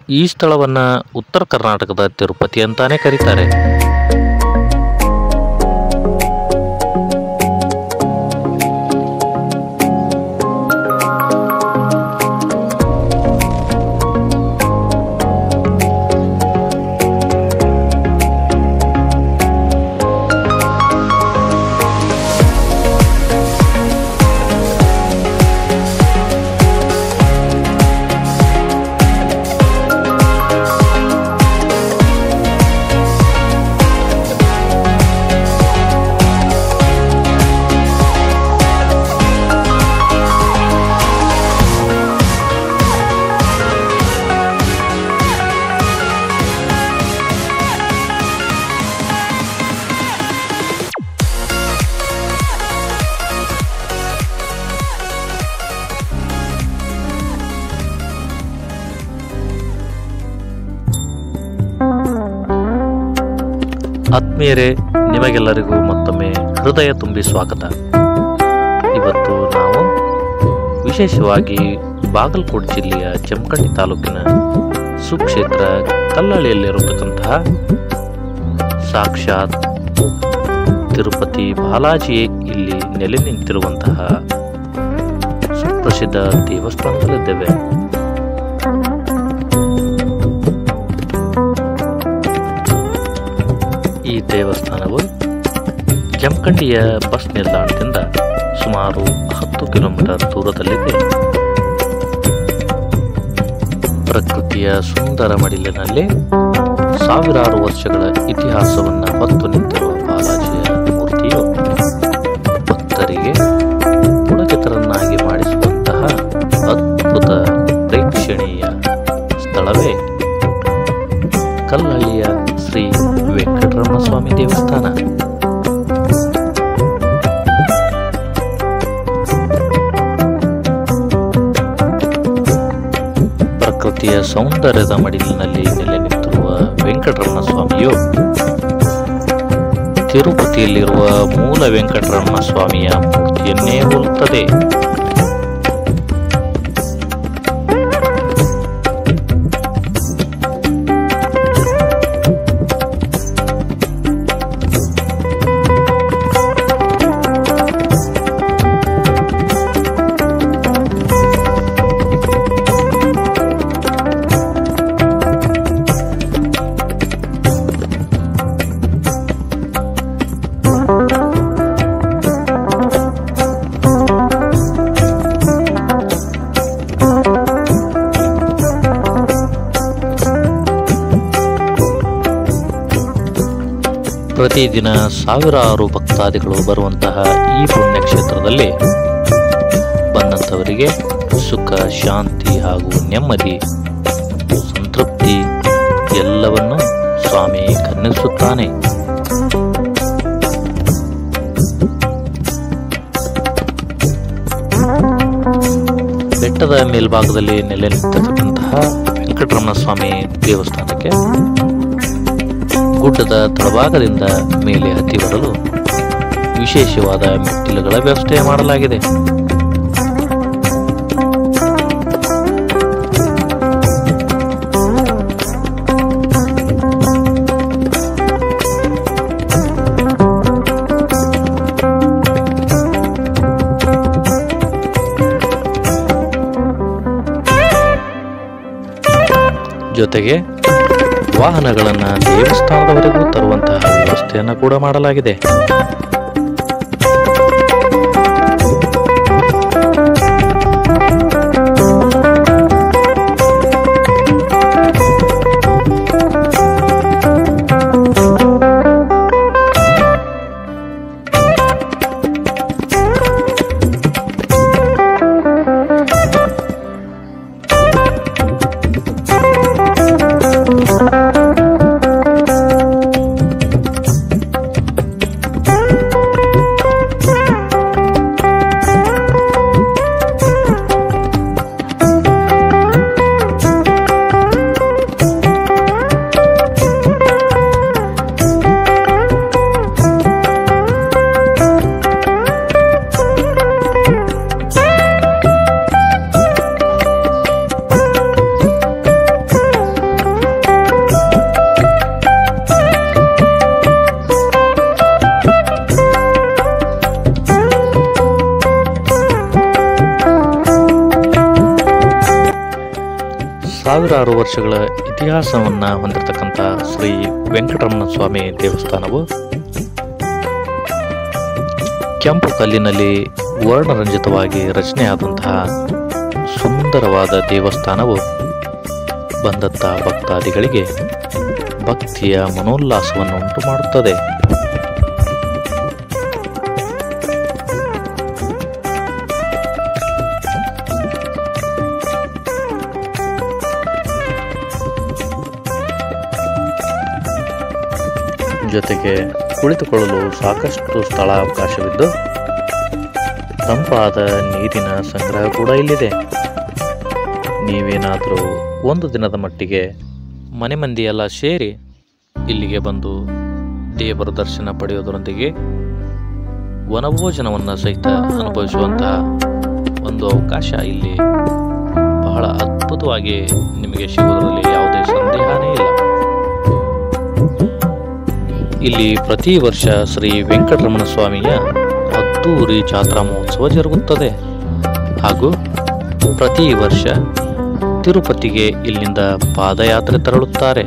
ಈ ಸ್ಥಳವನ್ನ ಉತ್ತರ ಕರ್ನಾಟಕದ ತಿರುಪತಿ ಅಂತಾನೆ ಕರೀತಾರೆ ಆತ್ಮೀಯರೇ ನಿಮಗೆಲ್ಲರಿಗೂ ಮತ್ತೊಮ್ಮೆ ಹೃದಯ ತುಂಬಿ ಸ್ವಾಗತ ಇವತ್ತು ನಾವು ವಿಶೇಷವಾಗಿ ಬಾಗಲಕೋಟೆ ಜಿಲ್ಲೆಯ ಜಮಖಂಡಿ ತಾಲೂಕಿನ ಸುಕ್ಷೇತ್ರ ಕಲ್ಲಳ್ಳಿಯಲ್ಲಿರತಕ್ಕಂತಹ ಸಾಕ್ಷಾತ್ ತಿರುಪತಿ ಬಾಲಾಜಿಯೇ ಇಲ್ಲಿ ನೆಲೆ ನಿಂತಿರುವಂತಹ ಸುಪ್ರಸಿದ್ಧ ದೇವಸ್ಥಾನದಲ್ಲಿದ್ದೇವೆ ಈ ದೇವಸ್ಥಾನವು ಜಮಖಂಡಿಯ ಬಸ್ ನಿಲ್ದಾಣದಿಂದ ಸುಮಾರು ಹತ್ತು ಕಿಲೋಮೀಟರ್ ದೂರದಲ್ಲಿದೆ ಪ್ರಕೃತಿಯ ಸುಂದರ ಮಡಿಲಿನಲ್ಲಿ ಸಾವಿರಾರು ವರ್ಷಗಳ ಇತಿಹಾಸವನ್ನು ಹೊತ್ತು ನಿಂತಿರುವ ಬಾಲಾಜಿಯ ಮೂರ್ತಿಯು ಭಕ್ತರಿಗೆ ಪುಳಕಿತರನ್ನಾಗಿ ಮಾಡಿಸುವಂತಹ ಅದ್ಭುತ ಪ್ರೇಕ್ಷಣೀಯ ಸ್ಥಳವೇ ಕಲ್ಲಳ್ಳಿಯ ಶ್ರೀ ವೆಂಕಟರಮಣ ಸ್ವಾಮಿ ದೇವಸ್ಥಾನ ಪ್ರಕೃತಿಯ ಸೌಂದರ್ಯದ ಮಡಿಲಿನಲ್ಲಿ ನೆಲೆ ನಿಂತಿರುವ ವೆಂಕಟರಮಣ ಸ್ವಾಮಿಯು ತಿರುಪತಿಯಲ್ಲಿರುವ ಮೂಲ ವೆಂಕಟರಮಣ ಸ್ವಾಮಿಯ ಮೂರ್ತಿಯನ್ನೇ ಹೋಲುತ್ತದೆ ಪ್ರತಿದಿನ ಸಾವಿರಾರು ಭಕ್ತಾದಿಗಳು ಬರುವಂತಹ ಈ ಪುಣ್ಯಕ್ಷೇತ್ರದಲ್ಲಿ ಬಂದಂಥವರಿಗೆ ಸುಖ ಶಾಂತಿ ಹಾಗೂ ನೆಮ್ಮದಿ ಸಂತೃಪ್ತಿ ಎಲ್ಲವನ್ನು ಸ್ವಾಮಿ ಕರುಣಿಸುತ್ತಾನೆ ಬೆಟ್ಟದ ಮೇಲ್ಭಾಗದಲ್ಲಿ ನೆಲೆ ನಿಂತಿರತಕ್ಕಂತಹ ವೆಂಕಟರಮಣ ಸ್ವಾಮಿ ದೇವಸ್ಥಾನಕ್ಕೆ ಗುಡ್ಡದ ತಳಭಾಗದಿಂದ ಮೇಲೆ ಹತ್ತಿ ಬರಲು ವಿಶೇಷವಾದ ಮೆಟ್ಟಿಲುಗಳ ವ್ಯವಸ್ಥೆ ಮಾಡಲಾಗಿದೆ ಜೊತೆಗೆ ವಾಹನಗಳನ್ನು ದೇವಸ್ಥಾನದವರೆಗೂ ತರುವಂತಹ ವ್ಯವಸ್ಥೆಯನ್ನು ಕೂಡ ಮಾಡಲಾಗಿದೆ ಸಾವಿರಾರು ವರ್ಷಗಳ ಇತಿಹಾಸವನ್ನು ಹೊಂದಿರತಕ್ಕಂಥ ಶ್ರೀ ವೆಂಕಟರಮಣ ಸ್ವಾಮಿ ದೇವಸ್ಥಾನವು ಕೆಂಪು ಕಲ್ಲಿನಲ್ಲಿ ವರ್ಣರಂಜಿತವಾಗಿ ರಚನೆಯಾದಂತಹ ಸುಂದರವಾದ ದೇವಸ್ಥಾನವು ಬಂದತ್ತ ಭಕ್ತಾದಿಗಳಿಗೆ ಭಕ್ತಿಯ ಮನೋಲ್ಲಾಸವನ್ನು ಉಂಟು ಮಾಡುತ್ತದೆ ಜೊತೆಗೆ ಕುಳಿತುಕೊಳ್ಳಲು ಸಾಕಷ್ಟು ಸ್ಥಳಾವಕಾಶವಿದ್ದು ತಂಪಾದ ನೀರಿನ ಸಂಗ್ರಹ ಕೂಡ ಇಲ್ಲಿದೆ ನೀವೇನಾದರೂ ಒಂದು ದಿನದ ಮಟ್ಟಿಗೆ ಮನೆ ಮಂದಿಯೆಲ್ಲ ಸೇರಿ ಇಲ್ಲಿಗೆ ಬಂದು ದೇವರ ದರ್ಶನ ಪಡೆಯೋದರೊಂದಿಗೆ ವನಭೋಜನವನ್ನು ಸಹಿತ ಅನುಭವಿಸುವಂತಹ ಒಂದು ಅವಕಾಶ ಇಲ್ಲಿ ಬಹಳ ಅದ್ಭುತವಾಗಿ ನಿಮಗೆ ಸಿಗುವುದರಲ್ಲಿ ಯಾವುದೇ ಸಂದೇಹನೇ ಇಲ್ಲ ಇಲ್ಲಿ ಪ್ರತಿ ವರ್ಷ ಶ್ರೀ ವೆಂಕಟರಮಣ ಸ್ವಾಮಿಯ ಅದ್ದೂರಿ ಜಾತ್ರಾ ಮಹೋತ್ಸವ ಜರುಗುತ್ತದೆ ಹಾಗೂ ಪ್ರತಿ ವರ್ಷ ತಿರುಪತಿಗೆ ಇಲ್ಲಿಂದ ಪಾದಯಾತ್ರೆ ತೆರಳುತ್ತಾರೆ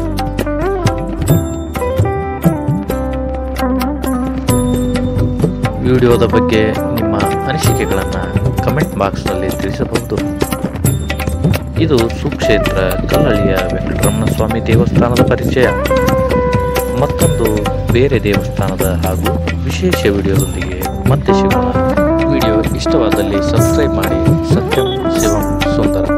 ವಿಡಿಯೋದ ಬಗ್ಗೆ ನಿಮ್ಮ ಅನಿಸಿಕೆಗಳನ್ನು ಕಮೆಂಟ್ ಬಾಕ್ಸ್ನಲ್ಲಿ ತಿಳಿಸಬಹುದು ಇದು ಸುಕ್ಷೇತ್ರ ಕಲ್ಲಳ್ಳಿಯ ವೆಂಕಟರಮಣ ಸ್ವಾಮಿ ದೇವಸ್ಥಾನದ ಪರಿಚಯ ಮತ್ತೊಂದು ಬೇರೆ ದೇವಸ್ಥಾನದ ಹಾಗೂ ವಿಶೇಷ ವಿಡಿಯೋದೊಂದಿಗೆ ಮತ್ತೆ ಸಿಗೋಣ ವಿಡಿಯೋ ಇಷ್ಟವಾದಲ್ಲಿ ಸಬ್ಸ್ಕ್ರೈಬ್ ಮಾಡಿ ಸತ್ಯಂ ಶಿವಂ ಸುಂದರ